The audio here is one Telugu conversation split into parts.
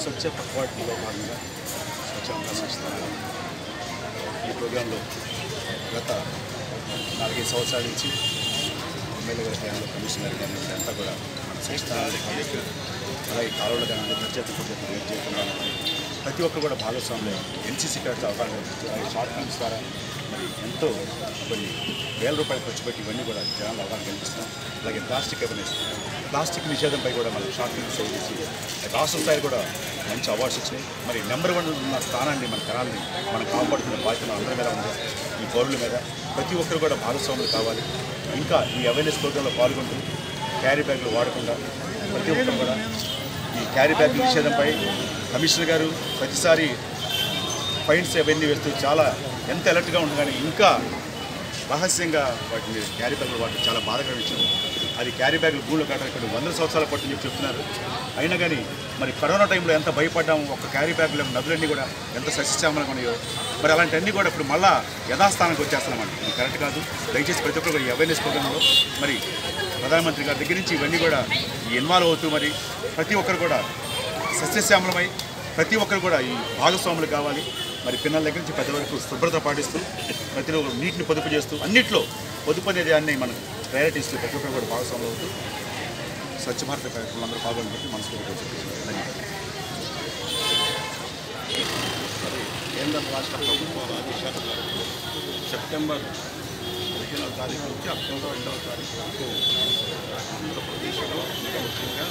స్వచ్ఛ పక్వాటిలో భాగంగా స్వచ్ఛంద సంస్థ ఈ ప్రోగ్రాంలో గత నాలుగైదు సంవత్సరాల నుంచి ఎమ్మెల్యే గారి టైంలో కమిషనర్ కానీ అంతా కూడా మన సంస్థానాలు కావచ్చు అలాగే కాలువలు కానీ ప్రత్యేక ప్రత్యేక రేట్ చేయకుండా ప్రతి ఒక్కరు కూడా భాగస్వాములు ఎన్సీసీ కార్డ్స్ అవగాహన కల్పించి, అలాగే షార్ట్ ఫిల్మ్స్ ద్వారా మరి ఎంతో కొన్ని వేల రూపాయలు ఖర్చు పెట్టి ఇవన్నీ కూడా జనాలు అవగాహన కల్పిస్తున్నాం అలాగే ప్లాస్టిక్ అవేర్నెస్ ప్లాస్టిక్ నిషేధంపై కూడా మనం షార్ట్ ఫిల్మ్స్ చేసి రాష్ట్ర స్థాయి కూడా మంచి అవార్డ్స్ వచ్చినాయి మరి నెంబర్ వన్ ఉన్న స్థానాన్ని మన తరాలని మనం కాపాడుతున్న బాధ్యత అందరి మీద ఉంది ఈ పౌరుల మీద ప్రతి ఒక్కరు కూడా భాగస్వాములు కావాలి ఇంకా ఈ అవేర్నెస్ ప్రోగ్రాంలో పాల్గొంటూ క్యారీ బ్యాగులు వాడకుండా ప్రతి ఒక్కరు కూడా ఈ క్యారీ బ్యాగ్ నిషేధంపై కమిషనర్ గారు ప్రతిసారి ఫైన్స్ అవన్నీ వేస్తూ చాలా ఎంత అలర్ట్గా ఉంది కానీ ఇంకా రహస్యంగా వాటిని క్యారీ బ్యాగులు వాటి చాలా బాధకర విషయం అది క్యారీ బ్యాగులు గూళ్ళు కట్టడం ఇక్కడ వందల సంవత్సరాల పట్టు చెప్పి చెప్తున్నారు అయినా కానీ మరి కరోనా టైంలో ఎంత భయపడ్డాము ఒక క్యారీ బ్యాగులు నదులన్నీ కూడా ఎంత సస్యశ్యామలంగా ఉన్నాయో మరి అలాంటివన్నీ కూడా ఇప్పుడు మళ్ళా యథాస్థానానికి వచ్చేస్తున్నామండి ఇది కరెక్ట్ కాదు దయచేసి ప్రతి ఒక్కరు కూడా ఈ అవేర్నెస్ ప్రోగ్రాంలో మరి ప్రధానమంత్రి గారి దగ్గర నుంచి ఇవన్నీ కూడా ఇన్వాల్వ్ అవుతూ మరి ప్రతి ఒక్కరు కూడా సస్యశ్యామలమై ప్రతి ఒక్కరు కూడా ఈ భాగస్వాములు కావాలి మరి పిల్లల దగ్గర నుంచి పెద్ద వరకు శుభ్రత పాటిస్తూ ప్రతి ఒక్కరు నీటిని పొదుపు చేస్తూ అన్నిట్లో పొదుపు అనే దాన్ని మనం ప్రయారిటీ ఇస్తూ ప్రతి ఒక్కరు కూడా భాగస్వాములు అవుతూ స్వచ్ఛ భారత కార్యక్రమంలో అందరూ పాల్గొని చెప్పి మనస్ఫూర్తిగా చెప్తున్నాను ధన్యవాదాలు మరి కేంద్ర రాష్ట్ర ప్రభుత్వాల ఆదేశాల మేరకు సెప్టెంబర్ పదిహేనవ తారీఖు నుంచి అక్టోబర్ రెండవ తారీఖు వరకు ఆంధ్రప్రదేశ్లో ఇంకా ముఖ్యంగా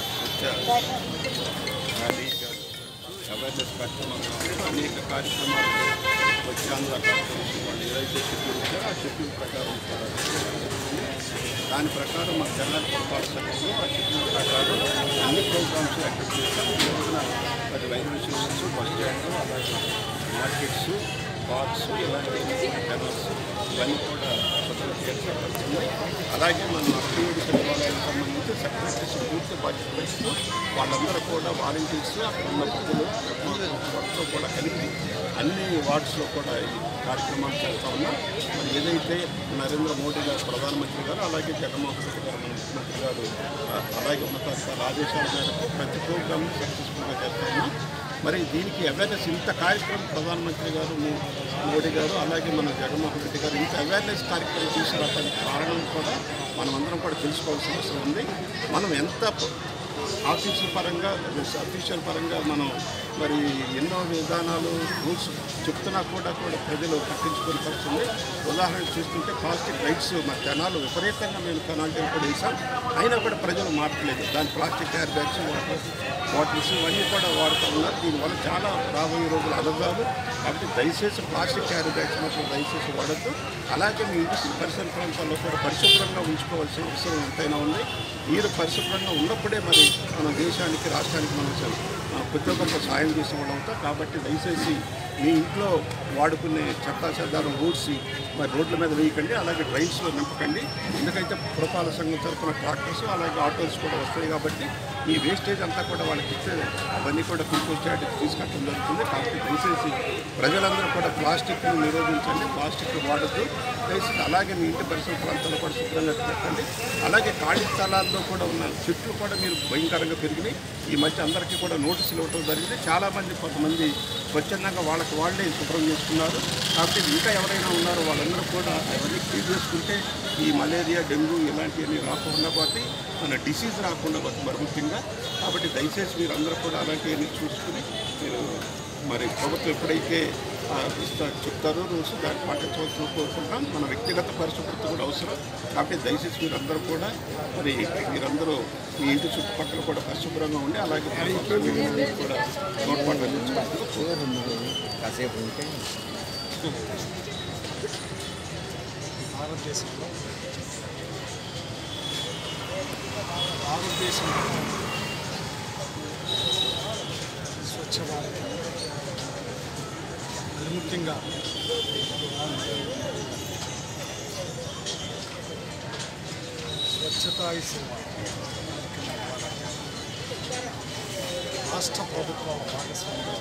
స్వచ్ఛ ర్యాలీ అవేర్నెస్ కార్యక్రమాలు కానీ అనేక కార్యక్రమాలు స్వచ్ఛాంధ్ర కార్పొరేషన్ వాళ్ళు ఏదైతే షెడ్యూల్ ఇచ్చారో ఆ షెడ్యూల్ ప్రకారం కూడా జరుగుతుంది. దాని ప్రకారం మన తెలంగాణ పురపాలక సంఘంలో ఆ షెడ్యూల్ ప్రకారం అన్ని ప్రోగ్రామ్స్ యాక్టివ్ చేస్తాం ఈ రోజున మరి రైల్వే స్టేషన్స్ బస్ స్టాండ్లు అలాగే మార్కెట్స్ పార్క్స్ ఇలాంటి కెనల్స్ ఇవన్నీ కూడా స్వచ్ఛత చేర్చబడుతుంది అలాగే మన అభివృద్ధి సచివాలయానికి సంబంధించి సెక్రటరీస్ పూర్తి బాధ్యత వహిస్తూ వాళ్ళందరూ కూడా వాలంటీర్స్ అక్కడ ఉన్న ప్రజలు వాళ్ళతో కూడా కలిపి అన్ని వార్డ్స్లో కూడా ఈ కార్యక్రమాలు చేస్తూ ఉన్నాం మరి ఏదైతే నరేంద్ర మోడీ గారు ప్రధానమంత్రి గారు అలాగే జగన్మోహన్ రెడ్డి గారు మన ముఖ్యమంత్రి గారు ఆ, అలాగే ఉన్నతాధికారుల ఆదేశాల మేరకు ప్రతి ప్రోగ్రామ్ సక్సెస్ఫుల్గా చేస్తూ ఉన్నాం మరి దీనికి అవేర్నెస్ ఇంత కార్యక్రమం ప్రధానమంత్రి గారు మో- మోడీ గారు అలాగే మన జగన్మోహన్ రెడ్డి గారు ఇంత అవేర్నెస్ కార్యక్రమం తీసుకురావడానికి కారణం కూడా మనమందరం కూడా తెలుసుకోవాల్సిన అవసరం ఉంది మనం ఎంత ప- ఆఫీసుల పరంగా అఫీషియల్ పరంగా మనం మరి ఎన్నో విధానాలు రూల్స్ చెప్తున్నా కూడా కూడా ప్రజలు పట్టించుకునే పరిస్థితుంది ఉదాహరణ చూస్తుంటే ప్లాస్టిక్ రైట్స్ మరి జనాలు విపరీతంగా మేము పెనాల్టీ కూడా వేసాం అయినా కూడా ప్రజలు మారట్లేదు దాని plastic carry bags water bottles ఇవన్నీ కూడా వాడుతూ ఉన్నారు దీనివల్ల చాలా రాబోయే రోజులు అనగాలు కాబట్టి దయచేసి ప్లాస్టిక్ క్యారీ బ్యాగ్స్ మాత్రం దయచేసి వాడద్దు అలాగే మీ ఇంటి పరిసర ప్రాంతాల్లో కూడా పరిశుభ్రంగా ఉంచుకోవాల్సిన అవసరం ఎంతైనా ఉంది నీరు పరిశుభ్రంగా ఉన్నప్పుడే మరి మన దేశానికి రాష్ట్రానికి మనం స- ఆ, కొద్ది గొప్ప సాయం చేసిన వాళ్ళు అవుతాం కాబట్టి దయచేసి మీ ఇంట్లో వాడుకునే చెత్తా చెదారం ఊడ్చి మరి రోడ్ల మీద వేయకండి అలాగే డ్రైన్స్లో నింపకండి ఎందుకంటే పురపాలక సంఘం తరఫున ట్రాక్టర్స్ అలాగే ఆటోస్ కూడా వస్తాయి కాబట్టి ఈ వేస్టేజ్ అంతా కూడా వాళ్ళకి ఇస్తే అవన్నీ కూడా కంపోస్ట్ చేయడానికి తీసుకెళ్ళడం జరుగుతుంది కాబట్టి దయచేసి ప్రజలందరూ కూడా ప్లాస్టిక్ను నిరోధించండి ప్లాస్టిక్ వాడద్దు దయచేసి అలాగే మీ ఇంటి పరిసర ప్రాంతాల్లో కూడా శుభ్రంగా పెట్టండి అలాగే ఖాళీ స్థలాల్లో కూడా ఉన్న చెట్లు కూడా మీరు భయంకరంగా పెరిగినాయి ఈ మధ్య అందరికీ కూడా నోటీసులు ఇవ్వడం జరిగింది చాలామంది కొంతమంది స్వచ్ఛందంగా వాళ్ళకి వాళ్ళే శుభ్రం చేసుకున్నారు కాబట్టి ఇంకా ఎవరైనా ఉన్నారో వాళ్ళందరూ కూడా అవన్నీ క్లీన్ చేసుకుంటే ఈ మలేరియా డెంగ్యూ ఇలాంటివన్నీ రాకుండా పోతే మన డిసీజ్ రాకుండా పోతే మరి ముఖ్యంగా కాబట్టి దయచేసి మీరు అందరూ కూడా అలాంటివన్నీ చూసుకుని మీరు మరి ప్రభుత్వం ఎప్పుడైతే ఆ, ఇస్తా చెప్తారో రూల్స్ దాన్ని పాటించవలసిన కోరుకుంటాం మన వ్యక్తిగత పరిశుభ్రత కూడా అవసరం కాబట్టి దయచేసి మీరందరూ కూడా మరి మీరందరూ మీ ఇంటి చుట్టుపక్కల కూడా పరిశుభ్రంగా ఉండి అలాగే ప్రభుత్వం కూడా తోడ్పాటు అందించుకుంటూ కాసేపు ఉంటే భారతదేశంలో భారతదేశంలో స్వచ్ఛ భారత్ మరి ముఖ్యంగా స్వచ్ఛతా హీ సేవ కార్యక్రమం ద్వారా రాష్ట్ర ప్రభుత్వం భాగస్వామ్యంలో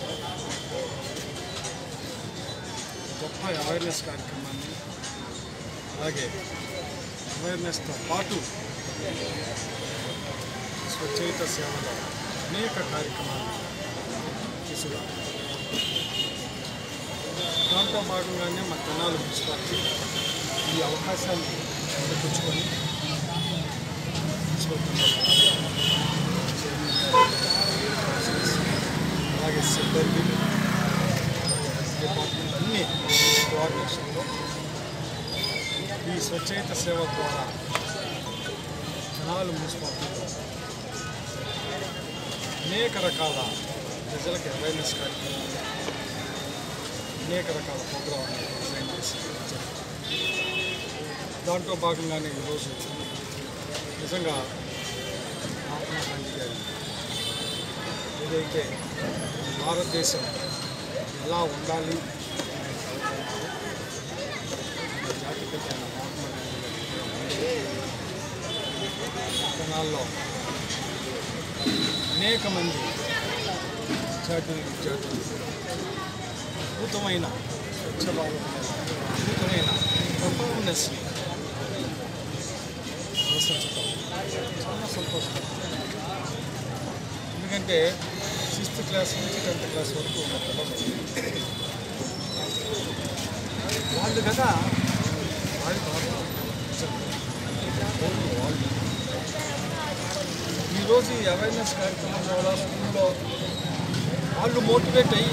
గొప్ప అవేర్నెస్ కార్యక్రమాన్ని అలాగే అవేర్నెస్తో పాటు స్వచ్ఛత సేవలో అనేక కార్యక్రమాలు తీసుకురా దాంట్లో భాగంగానే మా తెనాలి మున్సిపాలిటీ ఈ అవకాశాన్ని అందిపుచ్చుకొని అలాగే సిబ్బంది డిపార్ట్మెంట్ అన్ని కోఆర్డినేషన్లో ఈ స్వచ్ఛత సేవ ద్వారా తెనాలి మున్సిపాలిటీలో అనేక రకాల ప్రజలకు అవేర్నెస్ కార్యక్రమాలు అనేక రకాల ప్రోగ్రాంలు డిజైన్ చేసి జరుగుతుంది. దాంట్లో భాగంగానే ఈరోజు నిజంగా మహాత్మా గాంధీ గారి ఏదైతే భారతదేశం ఎలా ఉండాలి మన జాతిపిత అయిన మహాత్మా గాంధీ గారి తెనాల్లో అనేక మంది విద్యార్థులు విద్యార్థులు అద్భుతమైన స్వచ్ఛ భారత్ మీద అద్భుతమైన పర్ఫార్మెన్స్ని ప్రదర్శించడం చాలా సంతోషం ఎందుకంటే సిక్స్త్ క్లాస్ నుంచి టెన్త్ క్లాస్ వరకు ఉన్న పిల్లలు వాళ్ళు కదా వాళ్ళు కాదు వాళ్ళు వాళ్ళు ఈరోజు ఈ అవేర్నెస్ కార్యక్రమం ద్వారా స్కూల్లో వాళ్ళు మోటివేట్ అయ్యి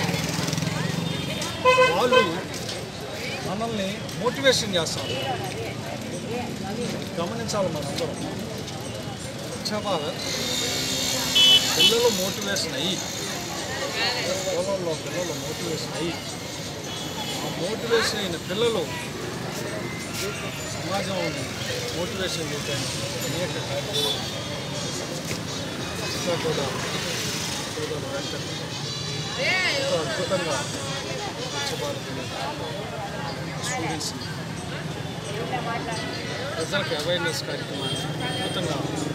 వాళ్ళు మనల్ని మోటివేషన్ చేస్తారు గమనించాలి మనందరం స్వచ్ఛ భారత్ పిల్లలు మోటివేషన్ అయ్యి పొలంలో పిల్లలు మోటివేషన్ అయ్యి ఆ మోటివేషన్ అయిన పిల్లలు సమాజంలో మోటివేషన్ చేయడానికి అనేక కార్యక్రమాలు ఇంకా కూడా సోదరుడు వెంకట్ ఎంతో అద్భుతంగా స్వచ్ఛ భారత్ని స్టూడెంట్స్ ప్రజలకు అవేర్నెస్ కార్యక్రమాన్ని అద్భుతంగా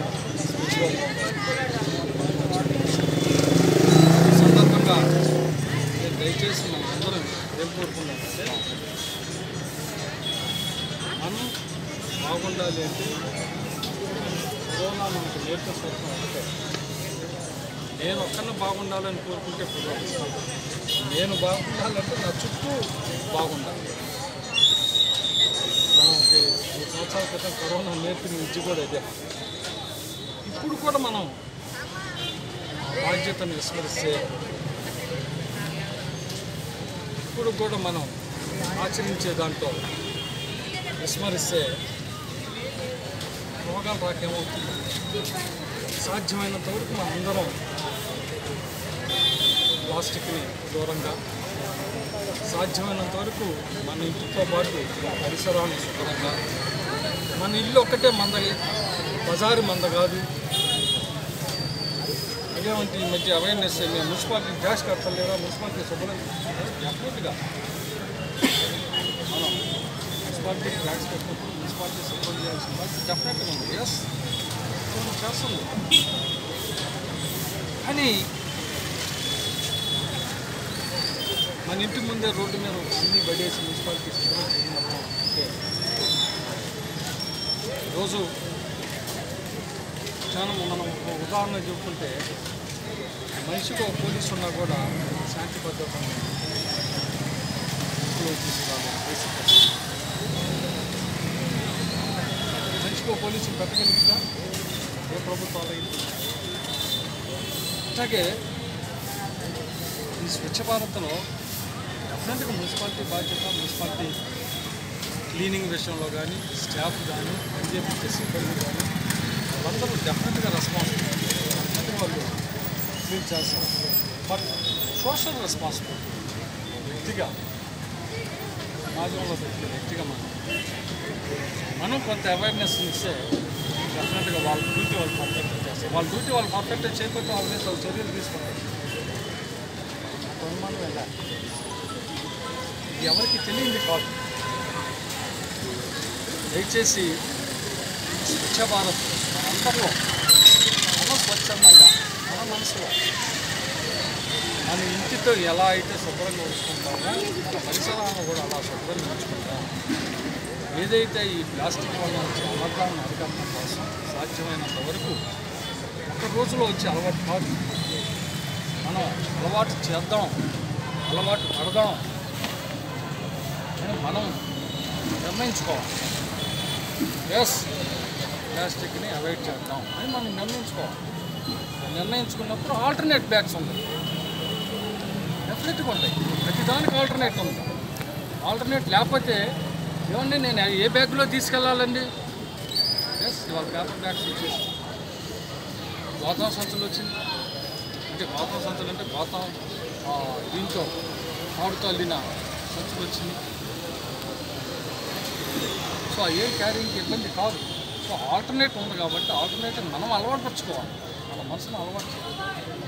ఈ సందర్భంగా నేను దయచేసి మనం అందరం ఏం కోరుకున్నామంటే మనం బాగుండాలి అంటే కరోనా మనకు నేర్పించడం ఒకటే నేను ఒక్కరిని బాగుండాలని కోరుకుంటే కుదరదు నేను బాగుండాలంటే నా చుట్టూ బాగుండాలి మనకి మూడు సంవత్సరాల క్రితం కరోనా నేర్పిన విద్య కూడా ఇదే ఇప్పుడు కూడా మనం ఆ బాధ్యతను విస్మరిస్తే ఇప్పుడు కూడా మనం ఆచరించే దాంట్లో విస్మరిస్తే రోగాలు రాకేమవుతుంది సాధ్యమైనంత వరకు మనం అందరం ప్లాస్టిక్ని దూరంగా సాధ్యమైనంత వరకు మన ఇంటితో పాటు పరిసరాలను శుభ్రంగా మన ఇల్లు ఒక్కటే మందలి బజారు మంద కాదు అదేమంటే ఈ మధ్య అవేర్నెస్ మేము మున్సిపాలిటీ గ్యాస్ కట్టలేదా మున్సిపాలిటీ శుభ్రం డెఫినెట్గా మనం మున్సిపాలిటీ గ్యాస్ కట్టినప్పుడు మున్సిపాలిటీ శుభ్రం చేయాల్సిన బాధ్యత డెఫినెట్గా ఉంది ఎస్ చేస్తుంది కానీ మన ఇంటి ముందే రోడ్డు మీద అన్ని పడేసి మున్సిపాలిటీ శుభ్రం చేయడం అంటే రోజు చాలా మనం ఒక ఉదాహరణ చెప్పుకుంటే మనిషికి ఒక పోలీసు ఉన్నా కూడా శాంతి భద్రతను ఇంట్లో తీసుకురావాలి బేసిక్ మనిషికి ఒక పోలీసు పెట్టగలిగితే ఏ ప్రభుత్వాలు అయింది అలాగే ఈ స్వచ్ఛ భారత్లో డెఫినెట్గా మున్సిపాలిటీ బాధ్యత మున్సిపాలిటీ క్లీనింగ్ విషయంలో కానీ స్టాఫ్ కానీ పనిచేపించే సిబ్బంది కానీ వాళ్ళందరూ డెఫినెట్గా రెస్పాన్సిబుల్ డెఫినెట్గా వాళ్ళు క్లీన్ చేస్తారు బట్ సోషల్ రెస్పాన్సిబిలిటీ వ్యక్తిగా సమాజంలో పెట్టిన వ్యక్తిగా మనం మనం కొంత అవేర్నెస్ ఇస్తే డెఫినెట్గా వాళ్ళ డ్యూటీ వాళ్ళు పర్ఫెక్ట్ చేస్తారు వాళ్ళ డ్యూటీ వాళ్ళు పర్ఫెక్ట్ చేయకపోతే వాళ్ళ మీద వాళ్ళు చర్యలు తీసుకుంటారు అనుమానం వెళ్ళాలి ఇది ఎవరికి తెలియంది కాదు దయచేసి స్వచ్ఛ భారత్ అందరిలో మనం స్వచ్ఛందంగా మన మనసులో మన ఇంటితో ఎలా అయితే శుభ్రంగా ఉంచుకుంటామో మన పరిసరాలను కూడా అలా శుభ్రంగా ఉంచుకుంటాం ఏదైతే ఈ ప్లాస్టిక్ వల్ల వచ్చే అనర్థాలను అరికట్టడం కోసం సాధ్యమైనంత వరకు ఒక రోజులో వచ్చే అలవాటు కాదు మనం అలవాటు చేద్దాం అలవాటు పడదాం అని మనం నిర్ణయించుకోవాలి ఎస్ ప్లాస్టిక్ని అవాయిడ్ చేద్దాం అని మనం నిర్ణయించుకోవాలి నిర్ణయించుకున్నప్పుడు ఆల్టర్నేట్ బ్యాగ్స్ ఉంటాయి డెఫినెట్గా ఉంటాయి ప్రతి దానికి ఆల్టర్నేట్ ఉంది ఆల్టర్నేట్ లేకపోతే ఏమండి నేను ఏ బ్యాగ్లో తీసుకెళ్ళాలండి ఎస్ ఇవాళ పేపర్ బ్యాగ్స్ వచ్చేసి గోతం సంచులు వచ్చింది అంటే గోతం సంచులు అంటే గోతం ఆ, దీంతో ఆడుతో అల్లిన సంచులు వచ్చింది సో ఆ ఏం క్యారింగ్కి ఇబ్బంది కాదు సో ఆల్టర్నేట్ ఉంది కాబట్టి ఆల్టర్నేట్ మనం అలవాటు పరచుకోవాలి మన మనసును అలవాటు చేయాలి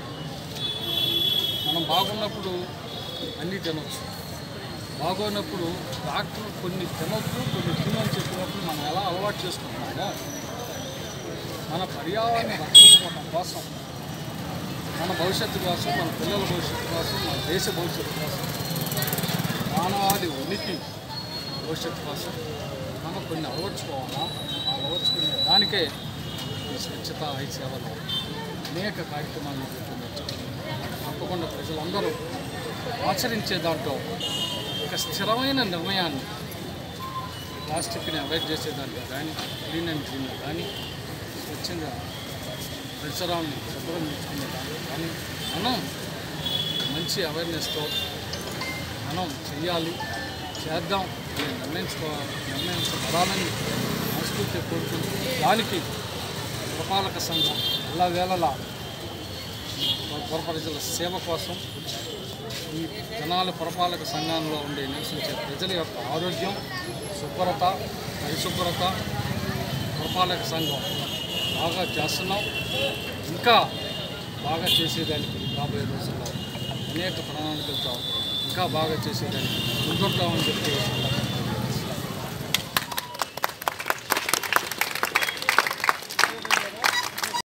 మనం బాగున్నప్పుడు అన్నీ తినొచ్చు బాగోనప్పుడు డాక్టర్ కొన్ని తినొద్దు కొన్ని తినని చెప్పినప్పుడు మనం ఎలా అలవాటు చేసుకుంటున్నామో మన పర్యావరణం రక్షించుకోవడం కోసం మన భవిష్యత్తు కోసం మన పిల్లల భవిష్యత్తు కోసం మన దేశ భవిష్యత్తు కోసం మానవాళి ఉనికి భవిష్యత్తు కోసం మనం కొన్ని అలవర్చుకోవాలా ఆ అలవర్చుకునే దానికే ఈ స్వచ్ఛత ఐ సేవలు అనేక కార్యక్రమాలు పెడుతున్నారు తప్పకుండా ప్రజలందరూ ఆచరించే దాంట్లో ఒక స్థిరమైన నిర్ణయాన్ని ప్లాస్టిక్ని అవాయిడ్ చేసే దాంట్లో కానీ క్లీన్ అండ్ క్లీన్ కానీ స్వచ్ఛంగా పరిసరాలను శుభ్రం చేసుకునే దాంట్లో కానీ మనం మంచి అవేర్నెస్తో మనం చెయ్యాలి చేద్దాం అని నిర్ణయించుకోవాలి నిర్ణయించబడాలని మనస్ఫూర్తి కోరుకుంటూ దానికి పురపాలక సంఘం ఎలా వేళలా పుర ప్రజల సేవ కోసం ఈ జనాల పురపాలక సంఘంలో ఉండే నివసించే ప్రజల యొక్క ఆరోగ్యం శుభ్రత పరిశుభ్రత పురపాలక సంఘం బాగా చేస్తున్నాం ఇంకా బాగా చేసేదానికి రాబోయే రోజుల్లో అనేక ప్రణాళికలతో ఇంకా బాగా చేసేదానికి ముందుంటామని చెప్పి